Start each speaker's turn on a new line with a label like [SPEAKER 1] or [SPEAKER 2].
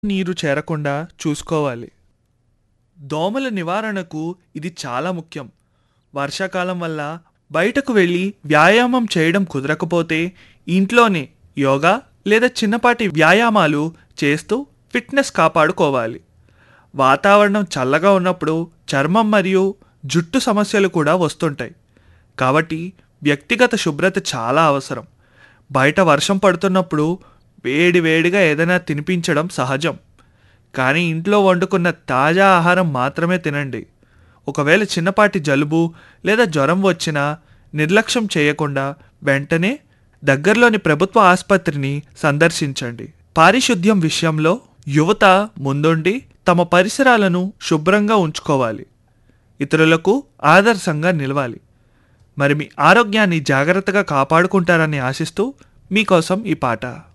[SPEAKER 1] నీరు చేరకుండా చూసుకోవాలి దోమల నివారణకు ఇది చాలా ముఖ్యం వర్షాకాలం వల్ల బయటకు వెళ్ళి వ్యాయామం చేయడం కుదరకపోతే ఇంట్లోనే యోగా లేదా చిన్నపాటి వ్యాయామాలు చేస్తూ ఫిట్నెస్ కాపాడుకోవాలి వాతావరణం చల్లగా ఉన్నప్పుడు చర్మం మరియు జుట్టు సమస్యలు కూడా వస్తుంటాయి కాబట్టి వ్యక్తిగత శుభ్రత చాలా అవసరం బయట వర్షం పడుతున్నప్పుడు వేడి వేడిగా ఏదైనా తినిపించడం సహజం కానీ ఇంట్లో వండుకున్న తాజా ఆహారం మాత్రమే తినండి ఒకవేళ చిన్నపాటి జలుబు లేదా జ్వరం వచ్చినా నిర్లక్ష్యం చేయకుండా వెంటనే దగ్గరలోని ప్రభుత్వ ఆసుపత్రిని సందర్శించండి పారిశుద్ధ్యం విషయంలో యువత ముందుండి తమ పరిసరాలను శుభ్రంగా ఉంచుకోవాలి ఇతరులకు ఆదర్శంగా నిలవాలి మరి మీ ఆరోగ్యాన్ని జాగ్రత్తగా కాపాడుకుంటారని ఆశిస్తూ మీకోసం ఈ పాట